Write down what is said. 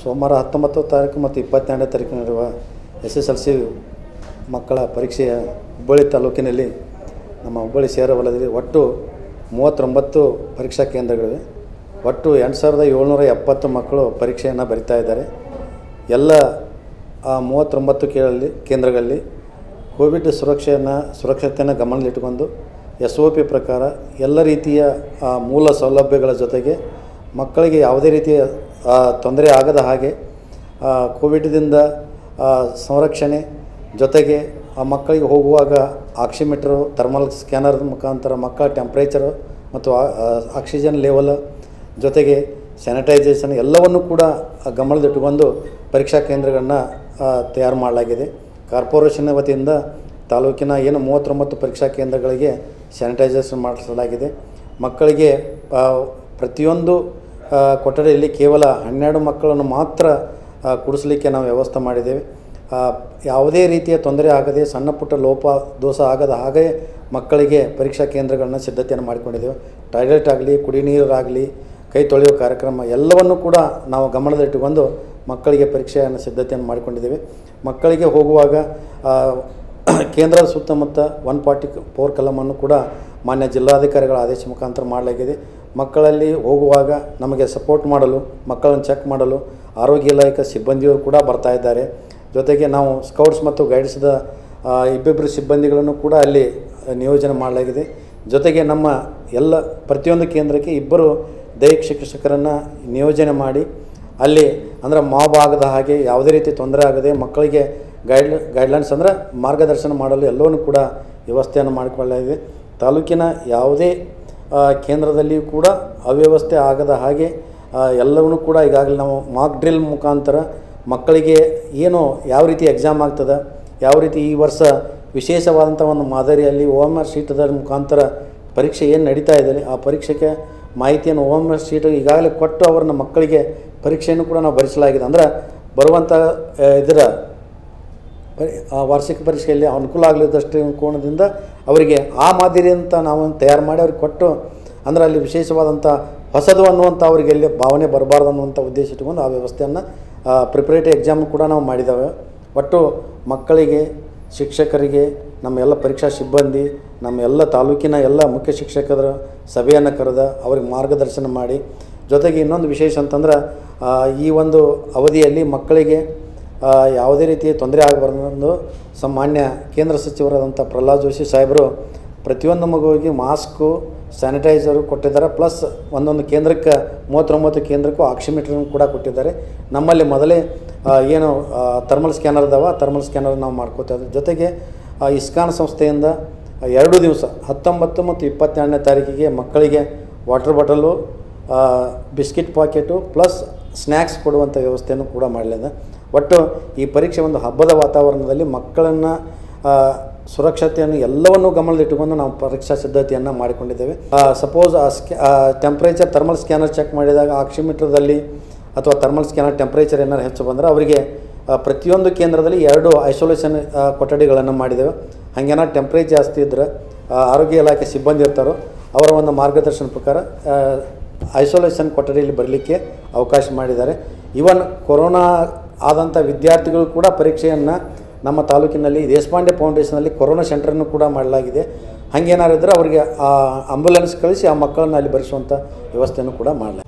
ಸೋಮವಾರ ಹತ್ತೊಂಬತ್ತು ತಾರೀಕು ಮತ್ತು ಇಪ್ಪತ್ತೆರಡನೇ ತಾರೀಕು ನಡೆಯುವ ಎಸ್ ಎಸ್ ಎಲ್ ಸಿ ಮಕ್ಕಳ ಪರೀಕ್ಷೆಯ ಹುಬ್ಬಳ್ಳಿ ತಾಲೂಕಿನಲ್ಲಿ ನಮ್ಮ ಹುಬ್ಬಳ್ಳಿ ಶಹರ ವಲಯದಲ್ಲಿ ಒಟ್ಟು ಮೂವತ್ತೊಂಬತ್ತು ಪರೀಕ್ಷಾ ಕೇಂದ್ರಗಳಿವೆ ಒಟ್ಟು ಎಂಟು ಸಾವಿರದ ಏಳ್ನೂರ ಎಪ್ಪತ್ತು ಮಕ್ಕಳು ಪರೀಕ್ಷೆಯನ್ನು ಬರಿತಾ ಇದ್ದಾರೆ ಎಲ್ಲ ಆ ಮೂವತ್ತೊಂಬತ್ತು ಕೇಳಲ್ಲಿ ಕೇಂದ್ರಗಳಲ್ಲಿ ಕೋವಿಡ್ ಸುರಕ್ಷೆಯನ್ನು ಸುರಕ್ಷತೆಯನ್ನು ಗಮನದಲ್ಲಿಟ್ಟುಕೊಂಡು ಎಸ್ ಒ ಪಿ ಪ್ರಕಾರ ಎಲ್ಲ ರೀತಿಯ ಆ, ಮೂಲ ಸೌಲಭ್ಯಗಳ ಜೊತೆಗೆ ಮಕ್ಕಳಿಗೆ ಯಾವುದೇ ರೀತಿಯ ಆ, ತೊಂದರೆ ಆಗದ ಹಾಗೆ ಆ, ಕೋವಿಡ್ದಿಂದ ಆ, ಸಂರಕ್ಷಣೆ ಜೊತೆಗೆ ಆ ಮಕ್ಕಳಿಗೆ ಹೋಗುವಾಗ ಆಕ್ಸಿಮೀಟ್ರು ಥರ್ಮಲ್ ಸ್ಕ್ಯಾನರ್ ಮುಖಾಂತರ ಮಕ್ಕಳ ಟೆಂಪ್ರೇಚರು ಮತ್ತು ಆ- ಆ, ಆಕ್ಸಿಜನ್ ಲೆವೆಲ್ ಜೊತೆಗೆ ಸ್ಯಾನಿಟೈಸೇಷನ್ ಎಲ್ಲವನ್ನು ಕೂಡ ಆ ಗಮನದಲ್ಲಿಟ್ಟುಕೊಂಡು ಪರೀಕ್ಷಾ ಕೇಂದ್ರಗಳನ್ನು ತಯಾರು ಮಾಡಲಾಗಿದೆ ಕಾರ್ಪೊರೇಷನ್ ವತಿಯಿಂದ ತಾಲೂಕಿನ ಏನು ಮೂವತ್ತೊಂಬತ್ತು ಪರೀಕ್ಷಾ ಕೇಂದ್ರಗಳಿಗೆ ಸ್ಯಾನಿಟೈಸೇಷನ್ ಮಾಡಿಸಲಾಗಿದೆ ಮಕ್ಕಳಿಗೆ ಆ, ಪ್ರತಿಯೊಂದು ಆ, ಕೊಠಡಿಯಲ್ಲಿ ಕೇವಲ ಹನ್ನೆರಡು ಮಕ್ಕಳನ್ನು ಮಾತ್ರ ಆ, ಕೂಡಿಸ್ಲಿಕ್ಕೆ ನಾವು ವ್ಯವಸ್ಥೆ ಮಾಡಿದ್ದೇವೆ ಆ, ಯಾವುದೇ ರೀತಿಯ ತೊಂದರೆ ಆಗದೆ ಸಣ್ಣ ಪುಟ್ಟ ಲೋಪ ದೋಷ ಆಗದ ಹಾಗೆ ಮಕ್ಕಳಿಗೆ ಪರೀಕ್ಷಾ ಕೇಂದ್ರಗಳನ್ನ ಸಿದ್ಧತೆಯನ್ನು ಮಾಡಿಕೊಂಡಿದ್ದೇವೆ ಟಾಯ್ಲೆಟ್ ಆಗಲಿ ಕುಡಿ ನೀರಾಗಲಿ ಕೈ ತೊಳೆಯುವ ಕಾರ್ಯಕ್ರಮ ಎಲ್ಲವನ್ನು ಕೂಡ ನಾವು ಗಮನದಲ್ಲಿಟ್ಟುಕೊಂಡು ಮಕ್ಕಳಿಗೆ ಪರೀಕ್ಷೆಯನ್ನು ಸಿದ್ಧತೆಯನ್ನು ಮಾಡಿಕೊಂಡಿದ್ದೇವೆ ಮಕ್ಕಳಿಗೆ ಹೋಗುವಾಗ ಆ, ಕೇಂದ್ರದ ಸುತ್ತಮುತ್ತ ಒನ್ ಫಾರ್ಟಿ ಫೋರ್ ಕಲಮನ್ನು ಕೂಡ ಮಾನ್ಯ ಜಿಲ್ಲಾಧಿಕಾರಿಗಳ ಆದೇಶ ಮುಖಾಂತರ ಮಾಡಲಾಗಿದೆ ಮಕ್ಕಳಲ್ಲಿ ಹೋಗುವಾಗ ನಮಗೆ ಸಪೋರ್ಟ್ ಮಾಡಲು ಮಕ್ಕಳನ್ನು ಚೆಕ್ ಮಾಡಲು ಆರೋಗ್ಯ ಇಲಾಖೆ ಸಿಬ್ಬಂದಿಯವರು ಕೂಡ ಬರ್ತಾ ಇದ್ದಾರೆ ಜೊತೆಗೆ ನಾವು ಸ್ಕೌಟ್ಸ್ ಮತ್ತು ಗೈಡ್ಸ್ದ ಆ, ಇಬ್ಬಿಬ್ಬರು ಸಿಬ್ಬಂದಿಗಳನ್ನು ಕೂಡ ಅಲ್ಲಿ ನಿಯೋಜನೆ ಮಾಡಲಾಗಿದೆ ಜೊತೆಗೆ ನಮ್ಮ ಎಲ್ಲ ಪ್ರತಿಯೊಂದು ಕೇಂದ್ರಕ್ಕೆ ಇಬ್ಬರು ದೈಹಿಕ ಶಿಕ್ಷಕರನ್ನು ನಿಯೋಜನೆ ಮಾಡಿ ಅಲ್ಲಿ ಅಂದರೆ ಮಾಬ್ ಆಗದ ಹಾಗೆ ಯಾವುದೇ ರೀತಿ ತೊಂದರೆ ಆಗದೆ ಮಕ್ಕಳಿಗೆ ಗೈಡ್ ಗೈಡ್ಲೈನ್ಸ್ ಅಂದರೆ ಮಾರ್ಗದರ್ಶನ ಮಾಡಲು ಎಲ್ಲವನ್ನೂ ಕೂಡ ವ್ಯವಸ್ಥೆಯನ್ನು ಮಾಡಿಕೊಳ್ಳಲಾಗಿದೆ ತಾಲೂಕಿನ ಯಾವುದೇ ಆ, ಕೇಂದ್ರದಲ್ಲಿಯೂ ಕೂಡ ಅವ್ಯವಸ್ಥೆ ಆಗದ ಹಾಗೆ ಆ, ಎಲ್ಲವನ್ನೂ ಕೂಡ ಈಗಾಗಲೇ ನಾವು ಮಾಕ್ ಡ್ರಿಲ್ ಮುಖಾಂತರ ಮಕ್ಕಳಿಗೆ ಏನು ಯಾವ ರೀತಿ ಎಕ್ಸಾಮ್ ಆಗ್ತದೆ ಯಾವ ರೀತಿ ಈ ವರ್ಷ ವಿಶೇಷವಾದಂಥ ಒಂದು ಮಾದರಿಯಲ್ಲಿ ಓ ಎಮ್ ಆರ್ ಶೀಟದ ಮುಖಾಂತರ ಪರೀಕ್ಷೆ ಏನು ನಡೀತಾ ಇದೆ ಆ ಪರೀಕ್ಷೆಗೆ ಮಾಹಿತಿಯನ್ನು ಓ ಎಮ್ ಆರ್ ಶೀಟ್ ಈಗಾಗಲೇ ಕೊಟ್ಟು ಅವ್ರನ್ನ ಮಕ್ಕಳಿಗೆ ಪರೀಕ್ಷೆಯನ್ನು ಕೂಡ ನಾವು ಭರಿಸಲಾಗಿದೆ ಅಂದ್ರೆ ಬರುವಂಥ ಆ, ಇದರ ಪರಿ ಆ ವಾರ್ಷಿಕ ಪರೀಕ್ಷೆಯಲ್ಲಿ ಅನುಕೂಲ ಆಗಲಿದ್ದಷ್ಟು ಕೋಣದಿಂದ ಅವರಿಗೆ ಆ ಮಾದರಿ ಅಂತ ನಾವು ತಯಾರು ಮಾಡಿ ಅವ್ರಿಗೆ ಕೊಟ್ಟು ಅಂದರೆ ಅಲ್ಲಿ ವಿಶೇಷವಾದಂಥ ಹೊಸದು ಅನ್ನುವಂಥ ಅವರಿಗೆ ಎಲ್ಲಿ ಭಾವನೆ ಬರಬಾರ್ದು ಅನ್ನುವಂಥ ಉದ್ದೇಶ ಇಟ್ಕೊಂಡು ಆ ವ್ಯವಸ್ಥೆಯನ್ನು ಪ್ರಿಪ್ರೇಟರಿ ಎಕ್ಸಾಮ್ ಕೂಡ ನಾವು ಮಾಡಿದ್ದಾವೆ ಒಟ್ಟು ಮಕ್ಕಳಿಗೆ ಶಿಕ್ಷಕರಿಗೆ ನಮ್ಮ ಎಲ್ಲ ಪರೀಕ್ಷಾ ಸಿಬ್ಬಂದಿ ನಮ್ಮ ಎಲ್ಲ ತಾಲೂಕಿನ ಎಲ್ಲ ಮುಖ್ಯ ಶಿಕ್ಷಕರ ಸಭೆಯನ್ನು ಕರೆದ ಅವ್ರಿಗೆ ಮಾರ್ಗದರ್ಶನ ಮಾಡಿ ಜೊತೆಗೆ ಇನ್ನೊಂದು ವಿಶೇಷ ಅಂತಂದ್ರೆ ಆ, ಈ ಒಂದು ಅವಧಿಯಲ್ಲಿ ಮಕ್ಕಳಿಗೆ ಆ, ಯಾವುದೇ ರೀತಿಯ ತೊಂದರೆ ಆಗಬಾರ್ದು ಸಾಮಾನ್ಯ ಕೇಂದ್ರ ಸಚಿವರಾದಂಥ ಪ್ರಹ್ಲಾದ್ ಜೋಶಿ ಸಾಹೇಬರು ಪ್ರತಿಯೊಂದು ಮಗುವಿಗೆ ಮಾಸ್ಕು ಸ್ಯಾನಿಟೈಸರು ಕೊಟ್ಟಿದ್ದಾರೆ ಪ್ಲಸ್ ಒಂದೊಂದು ಕೇಂದ್ರಕ್ಕೆ ಮೂವತ್ತೊಂಬತ್ತು ಕೇಂದ್ರಕ್ಕೂ ಆಕ್ಸಿಮೀಟ್ರನ್ನು ಕೂಡ ಕೊಟ್ಟಿದ್ದಾರೆ ನಮ್ಮಲ್ಲಿ ಮೊದಲೇ ಆ, ಏನು ಥರ್ಮಲ್ ಸ್ಕ್ಯಾನರ್ ಇದಾವ ಥರ್ಮಲ್ ಸ್ಕ್ಯಾನರ್ ನಾವು ಮಾಡ್ಕೋತಾ ಇದ್ದೀವಿ ಜೊತೆಗೆ ಆ, ಇಸ್ಕಾನ್ ಸಂಸ್ಥೆಯಿಂದ ಎರಡು ದಿವಸ ಹತ್ತೊಂಬತ್ತು ಮತ್ತು ಇಪ್ಪತ್ತೆರಡನೇ ತಾರೀಕಿಗೆ ಮಕ್ಕಳಿಗೆ ವಾಟರ್ ಬಾಟಲು ಆ, ಬಿಸ್ಕಿಟ್ ಪಾಕೆಟು ಪ್ಲಸ್ ಸ್ನ್ಯಾಕ್ಸ್ ಕೊಡುವಂಥ ವ್ಯವಸ್ಥೆಯನ್ನು ಕೂಡ ಮಾಡಲಿದೆ ಒಟ್ಟು ಈ ಪರೀಕ್ಷೆ ಒಂದು ಹಬ್ಬದ ವಾತಾವರಣದಲ್ಲಿ ಮಕ್ಕಳನ್ನು ಆ, ಸುರಕ್ಷತೆಯನ್ನು ಎಲ್ಲವನ್ನೂ ಗಮನದಲ್ಲಿಟ್ಟುಕೊಂಡು ನಾವು ಪರೀಕ್ಷಾ ಸಿದ್ಧತೆಯನ್ನು ಮಾಡಿಕೊಂಡಿದ್ದೇವೆ ಸಪೋಸ್ ಆ ಸ್ಕ್ಯಾ ಟೆಂಪ್ರೇಚರ್ ಥರ್ಮಲ್ ಸ್ಕ್ಯಾನರ್ ಚೆಕ್ ಮಾಡಿದಾಗ ಆಕ್ಸಿಮೀಟ್ರದಲ್ಲಿ ಅಥವಾ ಥರ್ಮಲ್ ಸ್ಕ್ಯಾನರ್ ಟೆಂಪ್ರೇಚರ್ ಏನಾರು ಹೆಚ್ಚು ಬಂದರೆ ಅವರಿಗೆ ಆ, ಪ್ರತಿಯೊಂದು ಕೇಂದ್ರದಲ್ಲಿ ಎರಡು ಐಸೋಲೇಷನ್ ಕೊಠಡಿಗಳನ್ನು ಮಾಡಿದ್ದೇವೆ ಹಾಗೇನಾರು ಟೆಂಪ್ರೇಚರ್ ಜಾಸ್ತಿ ಇದ್ದರೆ ಆ, ಆರೋಗ್ಯ ಇಲಾಖೆ ಸಿಬ್ಬಂದಿ ಇರ್ತಾರೋ ಅವರ ಒಂದು ಮಾರ್ಗದರ್ಶನ ಪ್ರಕಾರ ಆ, ಐಸೋಲೇಷನ್ ಕೊಠಡಿಯಲ್ಲಿ ಬರಲಿಕ್ಕೆ ಅವಕಾಶ ಮಾಡಿದ್ದಾರೆ ಇವನ್ ಕೊರೋನಾ ಆದಂಥ ವಿದ್ಯಾರ್ಥಿಗಳು ಕೂಡ ಪರೀಕ್ಷೆಯನ್ನು ನಮ್ಮ ತಾಲೂಕಿನಲ್ಲಿ ದೇಶಪಾಂಡೆ ಫೌಂಡೇಶನಲ್ಲಿ ಕೊರೋನಾ ಸೆಂಟರನ್ನು ಕೂಡ ಮಾಡಲಾಗಿದೆ ಹಾಗೇನಾರಿದ್ರೆ ಅವರಿಗೆ ಆ ಆಂಬುಲೆನ್ಸ್ ಕಳಿಸಿ ಆ ಮಕ್ಕಳನ್ನು ಅಲ್ಲಿ ಬರೆಸುವಂಥ ವ್ಯವಸ್ಥೆಯನ್ನು ಕೂಡ ಮಾಡಲಾಗಿದೆ